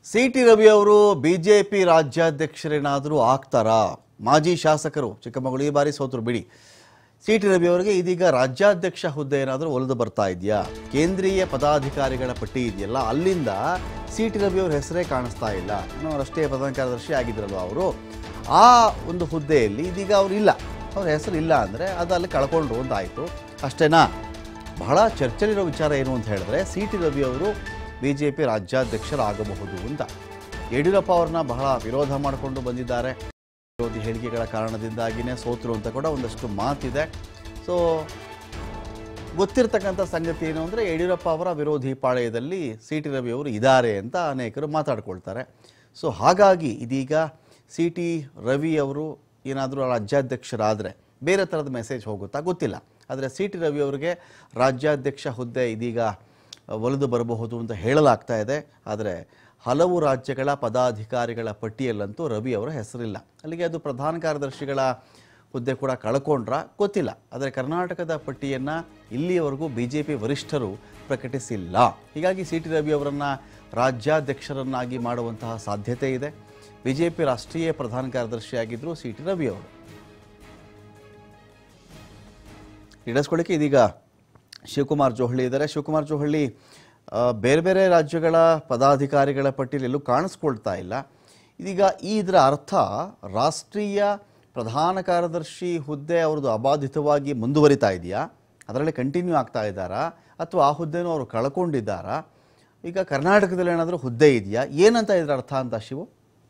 C T Ravi ಅವರು BJP ರಾಜ್ಯಾಧ್ಯಕ್ಷರೇನಾದರೂ ಆಗ್ತಾರಾ ಮಾಜಿ ಶಾಸಕರು ಚಿಕ್ಕಮಗಳೂರು ಈ ಬಾರಿ ಸೋತರು ಬಿಡಿ ಸಿ ಟಿ ರವಿ ಅವರಿಗೆ ಇದೀಗ ರಾಜ್ಯಾಧ್ಯಕ್ಷ ಹುದ್ದೆ ಏನಾದರೂ ಒಲಿದು ಬರ್ತಾ ಇದೆಯಾ ಕೇಂದ್ರೀಯ ಪದಾಧಿಕಾರಿಗಳ ಪಟ್ಟಿ ಇದೆಯಲ್ಲ ಅಲ್ಲಿಂದ ಸಿ ಟಿ ರವಿ ಅವ್ರ ಹೆಸರೇ ಕಾಣಿಸ್ತಾ ಇಲ್ಲ ಇನ್ನು ರಾಷ್ಟ್ರೀಯ ಪ್ರಧಾನ ಕಾರ್ಯದರ್ಶಿ ಆಗಿದ್ರಲ್ವ ಅವರು ಆ ಒಂದು ಹುದ್ದೆಯಲ್ಲಿ ಇದೀಗ ಅವ್ರು ಇಲ್ಲ ಅವ್ರ ಹೆಸರು ಇಲ್ಲ ಅಂದರೆ ಅದು ಅಲ್ಲಿ ಕಳ್ಕೊಂಡ್ರು ಅಂತ ಆಯಿತು ಅಷ್ಟೇನಾ ಬಹಳ ಚರ್ಚೆಲಿರೋ ವಿಚಾರ ಏನು ಅಂತ ಹೇಳಿದ್ರೆ ಸಿ ಟಿ ರವಿ ಅವರು ಬಿ ಜೆ ಪಿ ರಾಜ್ಯಾಧ್ಯಕ್ಷರಾಗಬಹುದು ಅಂತ ಯಡಿಯೂರಪ್ಪ ಅವ್ರನ್ನ ಬಹಳ ವಿರೋಧ ಮಾಡಿಕೊಂಡು ಬಂದಿದ್ದಾರೆ ವಿರೋಧಿ ಹೇಳಿಕೆಗಳ ಕಾರಣದಿಂದಾಗಿಯೇ ಸೋತರು ಅಂತ ಕೂಡ ಒಂದಷ್ಟು ಮಾತಿದೆ ಸೊ ಗೊತ್ತಿರ್ತಕ್ಕಂಥ ಸಂಗತಿ ಏನು ಅಂದರೆ ಯಡಿಯೂರಪ್ಪ ಅವರ ವಿರೋಧಿ ಪಾಳೆಯದಲ್ಲಿ ಸಿ ಟಿ ರವಿ ಅವರು ಇದ್ದಾರೆ ಅಂತ ಅನೇಕರು ಮಾತಾಡ್ಕೊಳ್ತಾರೆ ಸೊ ಹಾಗಾಗಿ ಇದೀಗ ಸಿ ಟಿ ರವಿ ಅವರು ಏನಾದರೂ ರಾಜ್ಯಾಧ್ಯಕ್ಷರಾದರೆ ಬೇರೆ ಥರದ ಮೆಸೇಜ್ ಹೋಗುತ್ತಾ ಗೊತ್ತಿಲ್ಲ ಆದರೆ ಸಿ ಟಿ ರವಿ ಅವರಿಗೆ ರಾಜ್ಯಾಧ್ಯಕ್ಷ ಹುದ್ದೆ ಇದೀಗ ಒಲಿದು ಬರಬಹುದು ಅಂತ ಹೇಳಲಾಗ್ತಾ ಇದೆ ಆದರೆ ಹಲವು ರಾಜ್ಯಗಳ ಪದಾಧಿಕಾರಿಗಳ ಪಟ್ಟಿಯಲ್ಲಂತೂ ರವಿ ಅವರ ಹೆಸರಿಲ್ಲ ಅಲ್ಲಿಗೆ ಅದು ಪ್ರಧಾನ ಕಾರ್ಯದರ್ಶಿಗಳ ಹುದ್ದೆ ಕೂಡ ಕಳ್ಕೊಂಡ್ರ ಗೊತ್ತಿಲ್ಲ ಆದರೆ ಕರ್ನಾಟಕದ ಪಟ್ಟಿಯನ್ನು ಇಲ್ಲಿಯವರೆಗೂ ಬಿ ಜೆ ಪಿ ವರಿಷ್ಠರು ಪ್ರಕಟಿಸಿಲ್ಲ ಹೀಗಾಗಿ ಸಿ ಟಿ ರವಿ ಅವರನ್ನು ರಾಜ್ಯಾಧ್ಯಕ್ಷರನ್ನಾಗಿ ಮಾಡುವಂತಹ ಸಾಧ್ಯತೆ ಇದೆ ಬಿ ಜೆ ಪಿ ರಾಷ್ಟ್ರೀಯ ಪ್ರಧಾನ ಕಾರ್ಯದರ್ಶಿಯಾಗಿದ್ದರು ಸಿ ಟಿ ರವಿ ಅವರು ಇಡಿಸ್ಕೊಳ್ಳಿಕ್ಕೆ ಇದೀಗ ಶಿವಕುಮಾರ್ ಜೋಹಳ್ಳಿ ಇದ್ದಾರೆ ಶಿವಕುಮಾರ್ ಜೋಹಳ್ಳಿ ಆ, ಬೇರೆ ಬೇರೆ ರಾಜ್ಯಗಳ ಪದಾಧಿಕಾರಿಗಳ ಪಟ್ಟಿಯಲ್ಲಿ ಎಲ್ಲೂ ಕಾಣಿಸ್ಕೊಳ್ತಾ ಇಲ್ಲ ಇದೀಗ ಈ ಇದರ ಅರ್ಥ ರಾಷ್ಟ್ರೀಯ ಪ್ರಧಾನ ಕಾರ್ಯದರ್ಶಿ ಹುದ್ದೆ ಅವ್ರದ್ದು ಅಬಾಧಿತವಾಗಿ ಮುಂದುವರಿತಾ ಇದೆಯಾ ಅದರಲ್ಲಿ ಕಂಟಿನ್ಯೂ ಆಗ್ತಾ ಇದ್ದಾರಾ ಅಥವಾ ಆ ಹುದ್ದೆನೂ ಅವರು ಕಳ್ಕೊಂಡಿದ್ದಾರಾ ಈಗ ಕರ್ನಾಟಕದಲ್ಲಿ ಏನಾದರೂ ಹುದ್ದೆ ಇದೆಯಾ ಏನಂತ ಇದರ ಅರ್ಥ ಅಂತ ಶಿವು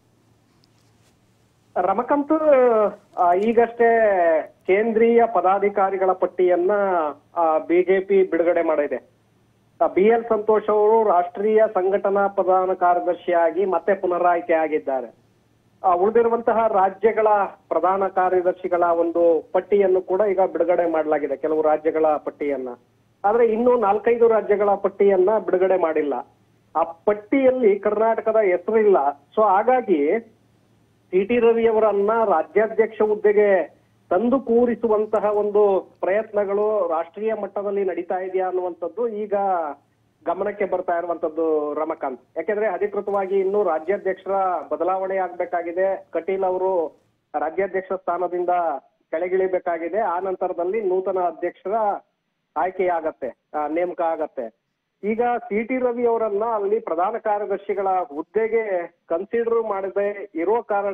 ರಮಕಾಂತ್ ಆ, ಈಗಷ್ಟೇ ಕೇಂದ್ರೀಯ ಪದಾಧಿಕಾರಿಗಳ ಪಟ್ಟಿಯನ್ನ ಬಿಜೆಪಿ ಬಿಡುಗಡೆ ಮಾಡಿದೆ ಬಿ ಎಲ್ ಸಂತೋಷ್ ಅವರು ರಾಷ್ಟ್ರೀಯ ಸಂಘಟನಾ ಪ್ರಧಾನ ಕಾರ್ಯದರ್ಶಿಯಾಗಿ ಮತ್ತೆ ಪುನರಾಯ್ಕೆ ಆಗಿದ್ದಾರೆ ಆ, ಉಳಿದಿರುವಂತಹ ರಾಜ್ಯಗಳ ಪ್ರಧಾನ ಕಾರ್ಯದರ್ಶಿಗಳ ಒಂದು ಪಟ್ಟಿಯನ್ನು ಕೂಡ ಈಗ ಬಿಡುಗಡೆ ಮಾಡಲಾಗಿದೆ ಕೆಲವು ರಾಜ್ಯಗಳ ಪಟ್ಟಿಯನ್ನ ಆದ್ರೆ ಇನ್ನು ನಾಲ್ಕೈದು ರಾಜ್ಯಗಳ ಪಟ್ಟಿಯನ್ನ ಬಿಡುಗಡೆ ಮಾಡಿಲ್ಲ ಆ ಪಟ್ಟಿಯಲ್ಲಿ ಕರ್ನಾಟಕದ ಹೆಸರಿಲ್ಲ ಸೊ ಹಾಗಾಗಿ ಸಿ ಟಿ ರವಿ ಅವರನ್ನ ರಾಜ್ಯಾಧ್ಯಕ್ಷ ಹುದ್ದೆಗೆ ತಂದು ಕೂರಿಸುವಂತಹ ಒಂದು ಪ್ರಯತ್ನಗಳು ರಾಷ್ಟ್ರೀಯ ಮಟ್ಟದಲ್ಲಿ ನಡೀತಾ ಇದೆಯಾ ಅನ್ನುವಂಥದ್ದು ಈಗ ಗಮನಕ್ಕೆ ಬರ್ತಾ ಇರುವಂತದ್ದು ರಮಕಾಂತ್ ಯಾಕೆಂದ್ರೆ ಅಧಿಕೃತವಾಗಿ ಇನ್ನು ರಾಜ್ಯಾಧ್ಯಕ್ಷರ ಬದಲಾವಣೆ ಆಗ್ಬೇಕಾಗಿದೆ ಕಟೀಲ್ ಅವರು ರಾಜ್ಯಾಧ್ಯಕ್ಷ ಸ್ಥಾನದಿಂದ ಕೆಳಗಿಳಿಬೇಕಾಗಿದೆ ಆ ನಂತರದಲ್ಲಿ ನೂತನ ಅಧ್ಯಕ್ಷರ ಆಯ್ಕೆಯಾಗತ್ತೆ ಆ, ನೇಮಕ ಆಗತ್ತೆ ಈಗ ಸಿ ಟಿ ರವಿ ಅವರನ್ನ ಅಲ್ಲಿ ಪ್ರಧಾನ ಕಾರ್ಯದರ್ಶಿಗಳ ಹುದ್ದೆಗೆ ಕನ್ಸಿಡರ್ ಮಾಡದೆ ಇರೋ ಕಾರಣ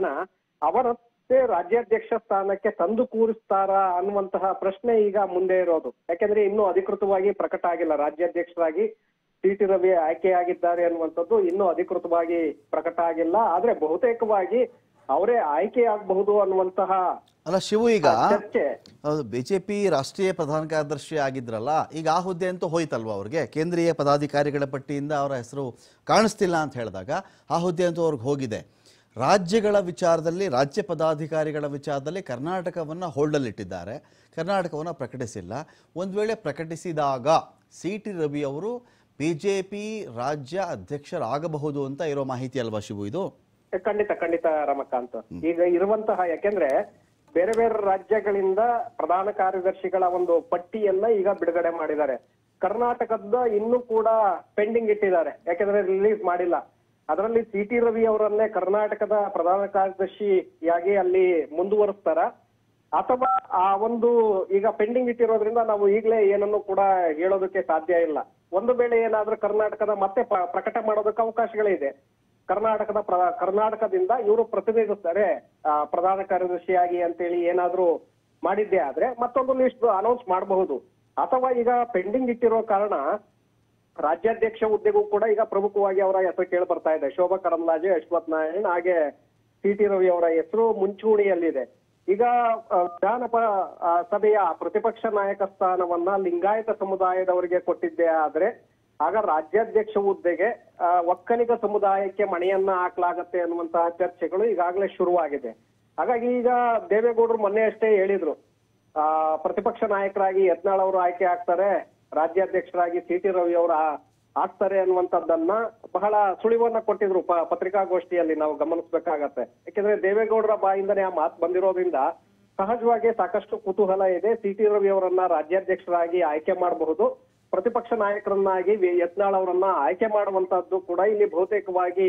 ಅವರತ್ತೆ ರಾಜ್ಯಾಧ್ಯಕ್ಷ ಸ್ಥಾನಕ್ಕೆ ತಂದು ಕೂರಿಸ್ತಾರಾ ಅನ್ನುವಂತಹ ಪ್ರಶ್ನೆ ಈಗ ಮುಂದೆ ಇರೋದು ಯಾಕೆಂದ್ರೆ ಇನ್ನೂ ಅಧಿಕೃತವಾಗಿ ಪ್ರಕಟ ಆಗಿಲ್ಲ ರಾಜ್ಯಾಧ್ಯಕ್ಷರಾಗಿ ಸಿ ಟಿ ರವಿ ಆಯ್ಕೆಯಾಗಿದ್ದಾರೆ ಅನ್ನುವಂಥದ್ದು ಇನ್ನೂ ಅಧಿಕೃತವಾಗಿ ಪ್ರಕಟ ಆಗಿಲ್ಲ ಆದ್ರೆ ಬಹುತೇಕವಾಗಿ ಅವರೇ ಆಯ್ಕೆಯಾಗಬಹುದು ಅನ್ನುವಂತಹ ಅಲ್ಲ ಶಿವು ಈಗ ಚರ್ಚೆ ಹೌದು ಬಿ ಜೆ ಪಿ ರಾಷ್ಟ್ರೀಯ ಪ್ರಧಾನ ಕಾರ್ಯದರ್ಶಿ ಆಗಿದ್ರಲ್ಲ ಈಗ ಆ ಹುದ್ದೆ ಅಂತೂ ಹೋಯ್ತಲ್ವ ಅವ್ರಿಗೆ ಕೇಂದ್ರೀಯ ಪದಾಧಿಕಾರಿಗಳ ಪಟ್ಟಿಯಿಂದ ಅವರ ಹೆಸರು ಕಾಣಿಸ್ತಿಲ್ಲ ಅಂತ ಹೇಳಿದಾಗ ಆ ಹುದ್ದೆ ಅಂತೂ ಅವ್ರಿಗೆ ಹೋಗಿದೆ ರಾಜ್ಯಗಳ ವಿಚಾರದಲ್ಲಿ ರಾಜ್ಯ ಪದಾಧಿಕಾರಿಗಳ ವಿಚಾರದಲ್ಲಿ ಕರ್ನಾಟಕವನ್ನು ಹೋಲ್ಡಲ್ಲಿಟ್ಟಿದ್ದಾರೆ ಕರ್ನಾಟಕವನ್ನು ಪ್ರಕಟಿಸಿಲ್ಲ ಒಂದು ವೇಳೆ ಪ್ರಕಟಿಸಿದಾಗ ಸಿ ಟಿ ರವಿ ಅವರು ಬಿ ಜೆ ಪಿ ರಾಜ್ಯ ಅಧ್ಯಕ್ಷರಾಗಬಹುದು ಅಂತ ಇರೋ ಮಾಹಿತಿ ಅಲ್ವಾ ಶಿವು ಇದು ಖಂಡಿತ ಖಂಡಿತ ರಮಕಾಂತ್ ಈಗ ಇರುವಂತಹ ಯಾಕೆಂದ್ರೆ ಬೇರೆ ಬೇರೆ ರಾಜ್ಯಗಳಿಂದ ಪ್ರಧಾನ ಕಾರ್ಯದರ್ಶಿಗಳ ಒಂದು ಪಟ್ಟಿಯನ್ನ ಈಗ ಬಿಡುಗಡೆ ಮಾಡಿದ್ದಾರೆ ಕರ್ನಾಟಕದ ಇನ್ನೂ ಕೂಡ ಪೆಂಡಿಂಗ್ ಇಟ್ಟಿದ್ದಾರೆ ಯಾಕೆಂದ್ರೆ ರಿಲೀಸ್ ಮಾಡಿಲ್ಲ ಅದರಲ್ಲಿ ಸಿ ಟಿ ರವಿ ಅವರನ್ನೇ ಕರ್ನಾಟಕದ ಪ್ರಧಾನ ಕಾರ್ಯದರ್ಶಿಯಾಗಿ ಅಲ್ಲಿ ಮುಂದುವರಿಸ್ತಾರ ಅಥವಾ ಆ ಒಂದು ಈಗ ಪೆಂಡಿಂಗ್ ಇಟ್ಟಿರೋದ್ರಿಂದ ನಾವು ಈಗಲೇ ಏನನ್ನು ಕೂಡ ಹೇಳೋದಕ್ಕೆ ಸಾಧ್ಯ ಇಲ್ಲ ಒಂದು ವೇಳೆ ಏನಾದ್ರೂ ಕರ್ನಾಟಕದ ಮತ್ತೆ ಪ- ಪ್ರಕಟ ಮಾಡೋದಕ್ಕೆ ಅವಕಾಶಗಳಿದೆ ಕರ್ನಾಟಕದ ಪ್ರ- ಕರ್ನಾಟಕದಿಂದ ಇವರು ಪ್ರತಿನಿಧಿಸ್ತಾರೆ ಆ, ಪ್ರಧಾನ ಕಾರ್ಯದರ್ಶಿಯಾಗಿ ಅಂತೇಳಿ ಏನಾದ್ರೂ ಮಾಡಿದ್ದೆ ಆದ್ರೆ ಮತ್ತೊಂದು ಲಿಸ್ಟ್ ಅನೌನ್ಸ್ ಮಾಡಬಹುದು ಅಥವಾ ಈಗ ಪೆಂಡಿಂಗ್ ಇಟ್ಟಿರೋ ಕಾರಣ ರಾಜ್ಯಾಧ್ಯಕ್ಷ ಹುದ್ದೆಗೂ ಕೂಡ ಈಗ ಪ್ರಮುಖವಾಗಿ ಅವರ ಹೆಸರು ಕೇಳಿ ಬರ್ತಾ ಇದೆ ಶೋಭಾ ಕರಂದ್ಲಾಜೆ ಯಶವಂತ್ ನಾರಾಯಣ್ ಹಾಗೆ ಸಿ ಟಿ ರವಿ ಅವರ ಹೆಸರು ಮುಂಚೂಣಿಯಲ್ಲಿದೆ ಈಗ ಆ, ವಿಧಾನ ಪ- ಆ, ಸಭೆಯ ಪ್ರತಿಪಕ್ಷ ನಾಯಕ ಸ್ಥಾನವನ್ನ ಲಿಂಗಾಯತ ಸಮುದಾಯದವರಿಗೆ ಕೊಟ್ಟಿದ್ದೆ ಆದ್ರೆ ಆಗ ರಾಜ್ಯಾಧ್ಯಕ್ಷ ಹುದ್ದೆಗೆ ಆ, ಒಕ್ಕಲಿಗ ಸಮುದಾಯಕ್ಕೆ ಮಣೆಯನ್ನ ಹಾಕ್ಲಾಗತ್ತೆ ಅನ್ನುವಂತಹ ಚರ್ಚೆಗಳು ಈಗಾಗಲೇ ಶುರುವಾಗಿದೆ ಹಾಗಾಗಿ ಈಗ ದೇವೇಗೌಡರು ಮೊನ್ನೆ ಅಷ್ಟೇ ಹೇಳಿದ್ರು ಆ ಪ್ರತಿಪಕ್ಷ ನಾಯಕರಾಗಿ ಯತ್ನಾಳ್ ಅವರು ಆಯ್ಕೆ ಆಗ್ತಾರೆ ರಾಜ್ಯಾಧ್ಯಕ್ಷರಾಗಿ ಸಿ ಟಿ ರವಿ ಅವರು ಆ- ಆಗ್ತಾರೆ ಅನ್ನುವಂಥದ್ದನ್ನ ಬಹಳ ಸುಳಿವನ್ನ ಕೊಟ್ಟಿದ್ರು ಪ- ಪತ್ರಿಕಾಗೋಷ್ಠಿಯಲ್ಲಿ ನಾವು ಗಮನಿಸಬೇಕಾಗತ್ತೆ ಯಾಕೆಂದ್ರೆ ದೇವೇಗೌಡರ ಬಾಯಿಂದನೇ ಆ ಮಾತು ಬಂದಿರೋದ್ರಿಂದ ಸಹಜವಾಗಿ ಸಾಕಷ್ಟು ಕುತೂಹಲ ಇದೆ ಸಿ ಟಿ ರವಿ ಅವರನ್ನ ರಾಜ್ಯಾಧ್ಯಕ್ಷರಾಗಿ ಆಯ್ಕೆ ಮಾಡಬಹುದು ಪ್ರತಿಪಕ್ಷ ನಾಯಕರನ್ನಾಗಿ ವಿ- ಯತ್ನಾಳ್ ಅವರನ್ನ ಆಯ್ಕೆ ಮಾಡುವಂತಹದ್ದು ಕೂಡ ಇಲ್ಲಿ ಬಹುತೇಕವಾಗಿ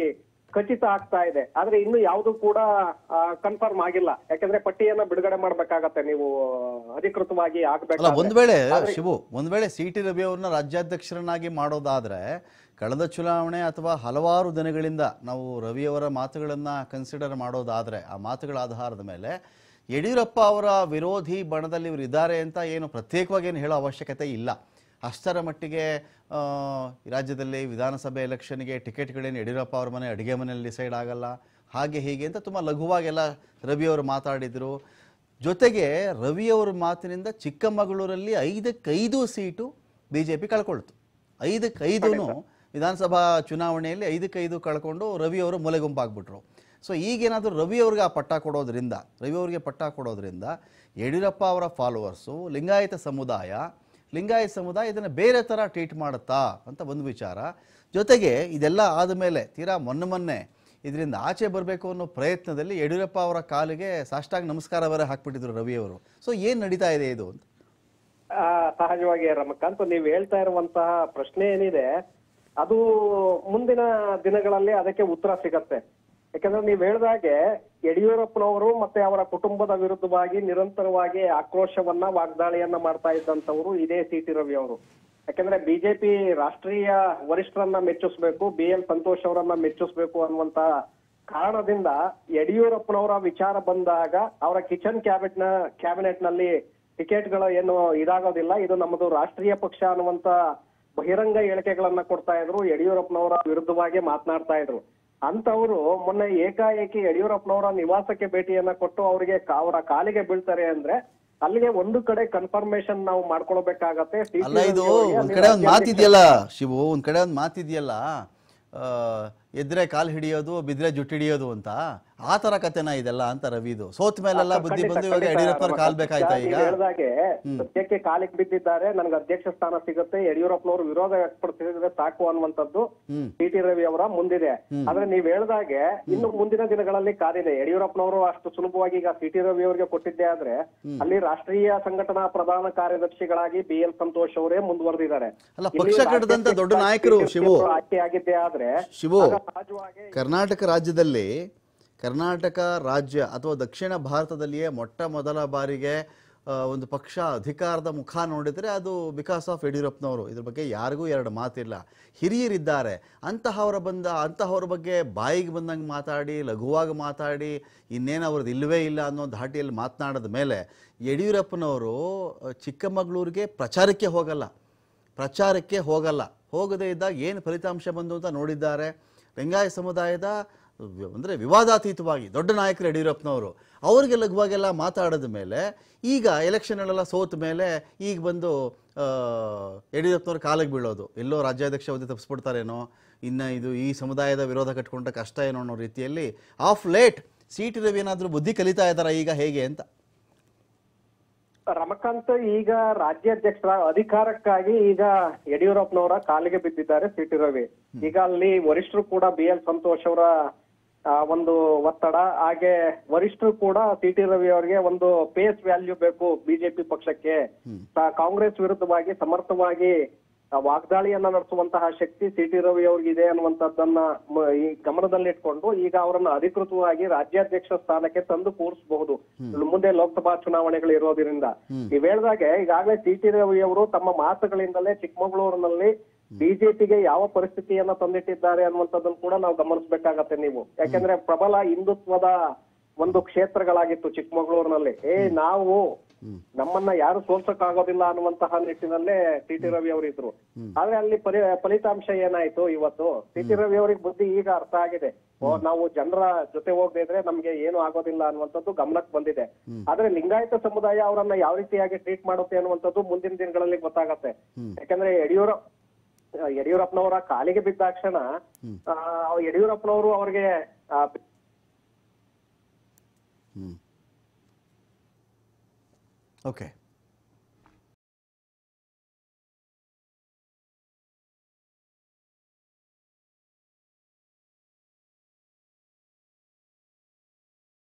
ಖಚಿತ ಆಗ್ತಾ ಇದೆ ಆದ್ರೆ ಇನ್ನು ಯಾವುದು ಕೂಡ ಕನ್ಫರ್ಮ್ ಆಗಿಲ್ಲ ಯಾಕಂದ್ರೆ ಪಟ್ಟಿಯನ್ನ ಬಿಡುಗಡೆ ಮಾಡ್ಬೇಕಾಗತ್ತೆ ನೀವು ಅಧಿಕೃತವಾಗಿ ಅಲ್ಲ ಆಗ್ಬೇಕು ಒಂದ್ ವೇಳೆ ಶಿವು ಒಂದ್ ವೇಳೆ ಸಿ ಟಿ ರವಿ ಅವ್ರನ್ನ ರಾಜ್ಯಾಧ್ಯಕ್ಷರನ್ನಾಗಿ ಮಾಡೋದಾದ್ರೆ ಕಳೆದ ಚುನಾವಣೆ ಅಥವಾ ಹಲವಾರು ದಿನಗಳಿಂದ ನಾವು ರವಿಯವರ ಮಾತುಗಳನ್ನ ಕನ್ಸಿಡರ್ ಮಾಡೋದಾದ್ರೆ ಆ ಮಾತುಗಳ ಆಧಾರದ ಮೇಲೆ ಯಡಿಯೂರಪ್ಪ ಅವರ ವಿರೋಧಿ ಬಣದಲ್ಲಿ ಇವರು ಇದ್ದಾರೆ ಅಂತ ಏನು ಪ್ರತ್ಯೇಕವಾಗಿ ಏನು ಹೇಳೋ ಅವಶ್ಯಕತೆ ಇಲ್ಲ ಅಷ್ಟರ ಮಟ್ಟಿಗೆ ಆ, ಈ ರಾಜ್ಯದಲ್ಲಿ ವಿಧಾನಸಭೆ ಎಲೆಕ್ಷನ್ಗೆ ಟಿಕೆಟ್ಗಳೇನು ಯಡಿಯೂರಪ್ಪ ಅವ್ರ ಮನೆ ಅಡುಗೆ ಮನೆಯಲ್ಲಿ ಡಿಸೈಡ್ ಆಗಲ್ಲ ಹಾಗೆ ಹೀಗೆ ಅಂತ ತುಂಬ ಲಘುವಾಗೆಲ್ಲ ರವಿಯವರು ಮಾತಾಡಿದರು ಜೊತೆಗೆ ರವಿಯವರ ಮಾತಿನಿಂದ ಚಿಕ್ಕಮಗಳೂರಲ್ಲಿ ಐದಕ್ಕೈದು ಸೀಟು ಬಿ ಜೆ ಪಿ ಕಳ್ಕೊಳ್ತು ಐದಕ್ಕೈದೂ ವಿಧಾನಸಭಾ ಚುನಾವಣೆಯಲ್ಲಿ ಐದಕ್ಕೈದು ಕಳ್ಕೊಂಡು ರವಿಯವರು ಮೂಲೆಗುಂಪಾಗ್ಬಿಟ್ರು ಸೊ ಈಗೇನಾದರೂ ರವಿಯವ್ರಿಗೆ ಆ ಪಟ್ಟ ಕೊಡೋದ್ರಿಂದ ರವಿಯವ್ರಿಗೆ ಪಟ್ಟ ಕೊಡೋದ್ರಿಂದ ಯಡಿಯೂರಪ್ಪ ಅವರ ಫಾಲೋವರ್ಸು ಲಿಂಗಾಯತ ಸಮುದಾಯ ಲಿಂಗಾಯತ ಸಮುದಾಯ ಇದನ್ನು ಬೇರೆ ಥರ ಟ್ರೀಟ್ ಮಾಡುತ್ತಾ ಅಂತ ಒಂದು ವಿಚಾರ ಜೊತೆಗೆ ಇದೆಲ್ಲ ಆದಮೇಲೆ ತೀರಾ ಮೊನ್ನೆ ಮೊನ್ನೆ ಇದರಿಂದ ಆಚೆ ಬರಬೇಕು ಅನ್ನೋ ಪ್ರಯತ್ನದಲ್ಲಿ ಯಡಿಯೂರಪ್ಪ ಅವರ ಕಾಲಿಗೆ ಸಾಷ್ಟಾಂಗ ನಮಸ್ಕಾರ ಬೇರೆ ಹಾಕ್ಬಿಟ್ಟಿದ್ರು ರವಿಯವರು ಸೊ ಏನು ನಡೀತಾ ಇದೆ ಇದು ಅಂತ ಆ, ಸಹಜವಾಗಿ ರಮಕಾಂತ್ ನೀವ್ ಹೇಳ್ತಾ ಇರುವಂತಹ ಪ್ರಶ್ನೆ ಏನಿದೆ ಅದು ಮುಂದಿನ ದಿನಗಳಲ್ಲಿ ಅದಕ್ಕೆ ಉತ್ತರ ಸಿಗತ್ತೆ ಯಾಕಂದ್ರೆ ನೀವ್ ಹೇಳ್ದಾಗೆ ಯಡಿಯೂರಪ್ಪನವರು ಮತ್ತೆ ಅವರ ಕುಟುಂಬದ ವಿರುದ್ಧವಾಗಿ ನಿರಂತರವಾಗಿ ಆಕ್ರೋಶವನ್ನ ವಾಗ್ದಾಳಿಯನ್ನ ಮಾಡ್ತಾ ಇದ್ದಂತವ್ರು ಇದೇ ಸಿ ಟಿ ರವಿ ಅವರು ಯಾಕಂದ್ರೆ ಬಿಜೆಪಿ ರಾಷ್ಟ್ರೀಯ ವರಿಷ್ಠರನ್ನ ಮೆಚ್ಚಿಸ್ಬೇಕು ಬಿ ಎಲ್ ಸಂತೋಷ್ ಅವರನ್ನ ಮೆಚ್ಚಿಸ್ಬೇಕು ಅನ್ನುವಂತ ಕಾರಣದಿಂದ ಯಡಿಯೂರಪ್ಪನವರ ವಿಚಾರ ಬಂದಾಗ ಅವರ ಕಿಚನ್ ಕ್ಯಾಬಿನೆಟ್ ನ ಕ್ಯಾಬಿನೆಟ್ ನಲ್ಲಿ ಟಿಕೆಟ್ಗಳು ಏನು ಇದಾಗೋದಿಲ್ಲ ಇದು ನಮ್ಮದು ರಾಷ್ಟ್ರೀಯ ಪಕ್ಷ ಅನ್ನುವಂತ ಬಹಿರಂಗ ಹೇಳಿಕೆಗಳನ್ನ ಕೊಡ್ತಾ ಇದ್ರು ಯಡಿಯೂರಪ್ಪನವರ ವಿರುದ್ಧವಾಗಿ ಮಾತನಾಡ್ತಾ ಇದ್ರು ಅಂತವರು ಮೊನ್ನೆ ಏಕಾಏಕಿ ಯಡಿಯೂರಪ್ಪನವರ ನಿವಾಸಕ್ಕೆ ಭೇಟಿಯನ್ನ ಕೊಟ್ಟು ಅವರಿಗೆ ಕಾ- ಅವರ ಕಾಲಿಗೆ ಬೀಳ್ತಾರೆ ಅಂದ್ರೆ ಅಲ್ಲಿಗೆ ಒಂದು ಕಡೆ ಕನ್ಫರ್ಮೇಶನ್ ನಾವು ಮಾಡ್ಕೊಳ್ಬೇಕಾಗತ್ತೆ CT ಅಲ್ಲ ಇದು ರವಿ ಅವರಿಗೆ ಒಂದ್ ಅಲ್ಲಿ ಕಡೆ ಒಂದು ರಾಜ್ಯಾಧ್ಯಕ್ಷ- ಮಾತಿದೆಯಲ್ಲ ಶಿವು ಒಂದ್ ಕಡೆ ಒಂದು ಮಾತಿದೆಯಲ್ಲ ಆ, ಎದ್ರೆ ಕಾಲು ಹಿಡಿಯೋದು ಬಿದ್ರೆ ಜುಟ್ಟು ಹಿಡಿಯೋದು ಅಂತ ಆ ತರ ಕತೆನ ಇದೆಲ್ಲ ಅಂತ ರವಿದು ಸೋತ್ ಮೇಲೆಲ್ಲ ಬುದ್ಧಿ ಖಂಡಿತ, ಬಂದು ಇವಾಗ ಖಂಡಿತ ಯಡಿಯೂರಪ್ಪರ ಕಾಲ್ ರಮಕಾಂತ್. ಬೇಕಾಯ್ತಾ ಈಗ ನೀವ್ ಹೇಳ್ದಾಗೆ ಸದ್ಯಕ್ಕೆ ಕಾಲಿಗೆ ಬಿದ್ದಿದ್ದಾರೆ ನನ್ಗೆ ಅಧ್ಯಕ್ಷ ಸ್ಥಾನ ಸಿಗುತ್ತೆ ಯಡಿಯೂರಪ್ಪನವರು ವಿರೋಧ ವ್ಯಕ್ತಪಡಿಸಿದ್ರೆ ಸಾಕು ಅನ್ನುವಂಥದ್ದು ಹ್ಮ್. ಸಿ ಟಿ ರವಿ ಅವರ ಮುಂದಿದೆ ಆದ್ರೆ ನೀವ್ ಹೇಳ್ದಾಗೆ ಇನ್ನು ಮುಂದಿನ ದಿನಗಳಲ್ಲಿ ಕಾದಿದೆ ಯಡಿಯೂರಪ್ಪನವರು ಅಷ್ಟು ಸುಲಭವಾಗಿ ಈಗ ಸಿ ಟಿ ರವಿ ಅವರಿಗೆ ಕೊಟ್ಟಿದ್ದೆ ಆದ್ರೆ ಅಲ್ಲಿ ರಾಷ್ಟ್ರೀಯ ಸಂಘಟನಾ ಪ್ರಧಾನ ಕಾರ್ಯದರ್ಶಿಗಳಾಗಿ ಬಿ ಎಲ್ ಸಂತೋಷ್ ಅವರೇ ಮುಂದುವರೆದಿದ್ದಾರೆ ಅಲ್ಲ, ಇಲ್ಲಿ ಪಕ್ಷ ಕಟ್ಟದಂತ ದೊಡ್ಡ ನಾಯಕರು, ಶಿವು. ಆಯ್ಕೆ ಆಗಿದ್ದೆ ಆದ್ರೆ ಶಿವು ಆಗ ಸಹಜವಾಗಿ ಕರ್ನಾಟಕ ರಾಜ್ಯದಲ್ಲಿ ಕರ್ನಾಟಕ ರಾಜ್ಯ ಅಥವಾ ದಕ್ಷಿಣ ಭಾರತದಲ್ಲಿಯೇ ಮೊಟ್ಟ ಮೊದಲ ಬಾರಿಗೆ ಆ, ಒಂದು ಪಕ್ಷ ಅಧಿಕಾರದ ಮುಖ ನೋಡಿದರೆ ಅದು ಬಿಕಾಸ್ ಆಫ್ ಯಡಿಯೂರಪ್ಪನವರು ಇದ್ರ ಬಗ್ಗೆ ಯಾರಿಗೂ ಎರಡು ಮಾತಿಲ್ಲ ಹಿರಿಯರಿದ್ದಾರೆ ಅಂತಹವರ ಬಂದ ಅಂತಹವ್ರ ಬಗ್ಗೆ ಬಾಯಿಗೆ ಬಂದಂಗೆ ಮಾತಾಡಿ ಲಘುವಾಗಿ ಮಾತಾಡಿ ಇನ್ನೇನು ಅವ್ರದ್ದು ಇಲ್ಲವೇ ಇಲ್ಲ ಅನ್ನೋ ಧಾಟಿಯಲ್ಲಿ ಮಾತನಾಡಿದ ಮೇಲೆ ಯಡಿಯೂರಪ್ಪನವರು ಆ, ಚಿಕ್ಕಮಗಳೂರಿಗೆ ಪ್ರಚಾರಕ್ಕೆ ಹೋಗಲ್ಲ ಪ್ರಚಾರಕ್ಕೆ ಹೋಗಲ್ಲ ಹೋಗದೇ ಇದ್ದಾಗ ಏನು ಫಲಿತಾಂಶ ಬಂದು ಅಂತ ನೋಡಿದ್ದಾರೆ ಲಿಂಗಾಯತ ಸಮುದಾಯದ ವಿ- ಅಂದ್ರೆ ವಿವಾದಾತೀತವಾಗಿ ದೊಡ್ಡ ನಾಯಕರು ಯಡಿಯೂರಪ್ಪನವರು ಅವರಿಗೆ ಲಘುವಾಗೆಲ್ಲ ಮಾತಾಡಿದ ಮೇಲೆ ಈಗ ಎಲೆಕ್ಷನ್ಗಳೆಲ್ಲ ಸೋತ ಮೇಲೆ ಈಗ ಬಂದು ಆ, ಯಡಿಯೂರಪ್ಪನವ್ರ ಕಾಲಿಗೆ ಬೀಳೋದು ಎಲ್ಲೋ ರಾಜ್ಯಾಧ್ಯಕ್ಷ ಅವಧಿ ತಪ್ಪಿಸ್ಬಿಡ್ತಾರೇನೋ ಇನ್ನು ಇದು ಈ ಸಮುದಾಯದ ವಿರೋಧ ಕಟ್ಕೊಂಡ್ರೆ ಕಷ್ಟ ಏನೋ ಅನ್ನೋ ರೀತಿಯಲ್ಲಿ of late C T Ravi ಏನಾದರೂ ಬುದ್ಧಿ ಕಲಿತಾ ಇದ್ದಾರಾ ಈಗ ಹೇಗೆ ಅಂತ ರಮಕಾಂತ್ ಈಗ ರಾಜ್ಯಾಧ್ಯಕ್ಷರ ಅಧಿಕಾರಕ್ಕಾಗಿ ಈಗ ಯಡಿಯೂರಪ್ಪನವರ ಕಾಲಿಗೆ ಬಿದ್ದಿದ್ದಾರೆ ಸಿ ಟಿ ರವಿ ಈಗ ಅಲ್ಲಿ ವರಿಷ್ಠರು ಕೂಡ ಬಿ ಎಲ್ ಸಂತೋಷ್ ಅವರ ಆ, ಒಂದು ಒತ್ತಡ ಹಾಗೆ ವರಿಷ್ಠರು ಕೂಡ ಸಿ ಟಿ ರವಿ ಅವರಿಗೆ ಒಂದು ಪೇಸ್ ವ್ಯಾಲ್ಯೂ ಬೇಕು ಬಿಜೆಪಿ ಪಕ್ಷಕ್ಕೆ ತಾ- ಕಾಂಗ್ರೆಸ್ ವಿರುದ್ಧವಾಗಿ ಸಮರ್ಥವಾಗಿ ಆ, ವಾಗ್ದಾಳಿಯನ್ನ ನಡೆಸುವಂತಹ ಶಕ್ತಿ ಸಿ ಟಿ ರವಿ ಅವ್ರಿಗಿದೆ ಅನ್ನುವಂಥದ್ದನ್ನ ಮ- ಈ ಗಮನದಲ್ಲಿಟ್ಕೊಂಡು ಈಗ ಅವರನ್ನ ಅಧಿಕೃತವಾಗಿ ರಾಜ್ಯಾಧ್ಯಕ್ಷ ಸ್ಥಾನಕ್ಕೆ ತಂದು ಕೂರಿಸಬಹುದು ಮುಂದೆ ಲೋಕಸಭಾ ಚುನಾವಣೆಗಳು ಇರೋದ್ರಿಂದ ನೀವ್ ಹೇಳ್ದಾಗೆ ಈಗಾಗಲೇ ಸಿ ಟಿ ರವಿ ಅವರು ತಮ್ಮ ಮಾತುಗಳಿಂದಲೇ ಚಿಕ್ಕಮಗಳೂರಿನಲ್ಲಿ ಬಿಜೆಪಿಗೆ ಯಾವ ಪರಿಸ್ಥಿತಿಯನ್ನ ತಂದಿಟ್ಟಿದ್ದಾರೆ ಅನ್ನುವಂಥದ್ದನ್ನು ಕೂಡ ನಾವು ಗಮನಿಸಬೇಕಾಗತ್ತೆ ನೀವು ಯಾಕಂದ್ರೆ ಪ್ರಬಲ ಹಿಂದುತ್ವದ ಒಂದು ಕ್ಷೇತ್ರಗಳಾಗಿತ್ತು ಚಿಕ್ಕಮಗಳೂರಿನಲ್ಲಿ ಏ ನಾವು ನಮ್ಮನ್ನ ಯಾರು ಸೋಲ್ಸಕ್ಕಾಗೋದಿಲ್ಲ ಅನ್ನುವಂತಹ ನಿಟ್ಟಿನಲ್ಲೇ ಸಿ ಟಿ ರವಿ ಅವರು ಇದ್ರು ಆದ್ರೆ ಅಲ್ಲಿ ಪರಿ ಫಲಿತಾಂಶ ಏನಾಯ್ತು ಇವತ್ತು ಸಿ ಟಿ ರವಿ ಅವರಿಗೆ ಬುದ್ಧಿ ಈಗ ಅರ್ಥ ಆಗಿದೆ ಓ ನಾವು ಜನರ ಜೊತೆ ಹೋಗದೆ ಇದ್ರೆ ನಮ್ಗೆ ಏನು ಆಗೋದಿಲ್ಲ ಅನ್ನುವಂಥದ್ದು ಗಮನಕ್ಕೆ ಬಂದಿದೆ ಆದ್ರೆ ಲಿಂಗಾಯತ ಸಮುದಾಯ ಅವರನ್ನ ಯಾವ ರೀತಿಯಾಗಿ ಟ್ರೀಟ್ ಮಾಡುತ್ತೆ ಅನ್ನುವಂಥದ್ದು ಮುಂದಿನ ದಿನಗಳಲ್ಲಿ ಗೊತ್ತಾಗತ್ತೆ ಯಾಕಂದ್ರೆ ಯಡಿಯೂರಪ್ಪ ಯಡಿಯೂರಪ್ಪನವರ ಕಾಲಿಗೆ ಬಿದ್ದಾಕ್ಷಣ ಆ, ಯಡಿಯೂರಪ್ಪನವರು ಅವ್ರಿಗೆ ಆ, ಓಕೆ